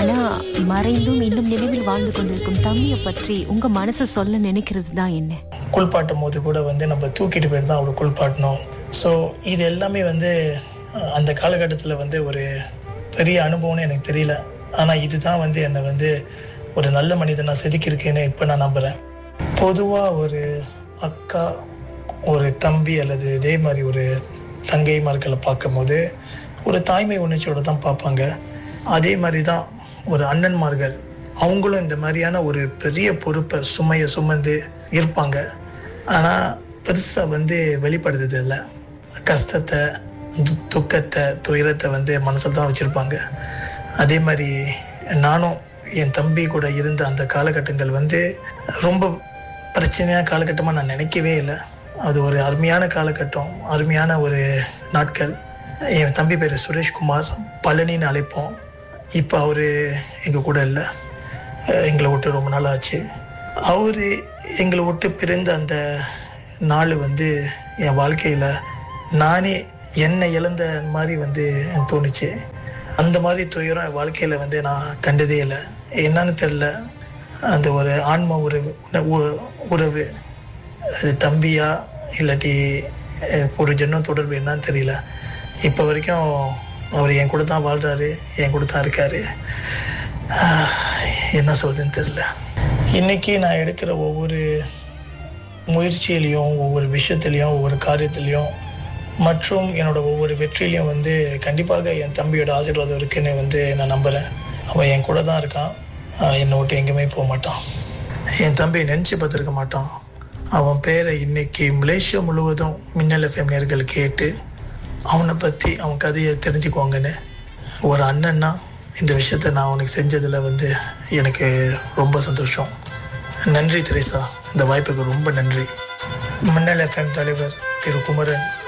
ஆனா மறைந்தும் இன்னும் நினைவில் வாழ்ந்து கொண்டிருக்கும் தம்பியை பற்றி உங்க மனசு சொல்ல நினைக்கிறது தான் என்ன குளிப்பாட்டும் போது கூட வந்து நம்ம தூக்கிட்டு போயிட்டு தான் அவளை குளிப்பாட்டணும் ஸோ இது எல்லாமே வந்து அஹ், அந்த காலகட்டத்தில் வந்து ஒரு பெரிய அனுபவம்னு எனக்கு தெரியல ஆனால் இதுதான் வந்து என்னை வந்து ஒரு நல்ல மனிதனாக செதுக்கியிருக்கேன்னு இப்போ நான் நம்புகிறேன் பொதுவாக ஒரு அக்கா ஒரு தம்பி அல்லது இதே மாதிரி ஒரு தங்கைமார்களை பார்க்கும்போது ஒரு தாய்மை உணர்ச்சியோட தான் பார்ப்பாங்க அதே மாதிரி தான் ஒரு அண்ணன்மார்கள் அவங்களும் இந்த மாதிரியான ஒரு பெரிய பொறுப்பை சுமையை சுமந்து இருப்பாங்க ஆனால் பெருசாக வந்து வெளிப்படுத்துறது இல்லை கஷ்டத்தை து- துக்கத்தை துயரத்தை வந்து மனசில் தான் வச்சுருப்பாங்க அதே மாதிரி நானும் என் தம்பி கூட இருந்த அந்த காலகட்டங்கள் வந்து ரொம்ப பிரச்சனையான காலகட்டமாக நான் நினைக்கவே இல்லை அது ஒரு அருமையான காலகட்டம் அருமையான ஒரு நாட்கள் என் தம்பி பேர் சுரேஷ்குமார் பழனின்னு அழைப்போம் இப்போ அவர் எங்கள் கூட இல்லை அஹ் எங்களை விட்டு ரொம்ப நாள் ஆச்சு அவர் எங்களை விட்டு பிரிந்த அந்த நாள் வந்து என் வாழ்க்கையில் நானே என்னை இழந்த மாதிரி வந்து எனக்கு தோணுச்சு அந்த மாதிரி துயரம் என் வாழ்க்கையில் வந்து நான் கண்டதே இல்லை என்னன்னு தெரில அந்த ஒரு ஆன்ம உறவு உண- உ- உறவு அது தம்பியா இல்லாட்டி அஹ், ஒரு ஜென்மம் தொடர்பு என்னன்னு தெரியல இப்போ வரைக்கும் அவர் என் கூட தான் வாழ்கிறாரு என் கூட தான் இருக்காரு ஆஹ், என்ன சொல்றதுன்னு தெரியல இன்னைக்கு நான் எடுக்கிற ஒவ்வொரு முயற்சியிலையும் ஒவ்வொரு விஷயத்துலையும் ஒவ்வொரு காரியத்திலையும் மற்றும் என்னோட ஒவ்வொரு வெற்றிலையும் வந்து கண்டிப்பாக என் தம்பியோட ஆசீர்வாதம் இருக்குன்னு வந்து நான் நம்புகிறேன் அவன் என் கூட தான் இருக்கான் ஆஹ் என்னை விட்டு எங்கேயுமே போக மாட்டான் என் தம்பியை நினச்சி பார்த்துருக்க மாட்டான் அவன் பேரை இன்னைக்கு மலேசியா முழுவதும் மின்னல் எஃப்எம் நேர்கள் கேட்டு அவனை பற்றி அவன் கதையை தெரிஞ்சுக்குவாங்கன்னு ஒரு அண்ணன்னா இந்த விஷயத்த நான் அவனுக்கு செஞ்சதில் வந்து எனக்கு ரொம்ப சந்தோஷம் நன்றி திரேசா இந்த வாய்ப்புக்கு ரொம்ப நன்றி மின்னல் எஃப்எம் தலைவர் திரு குமரன்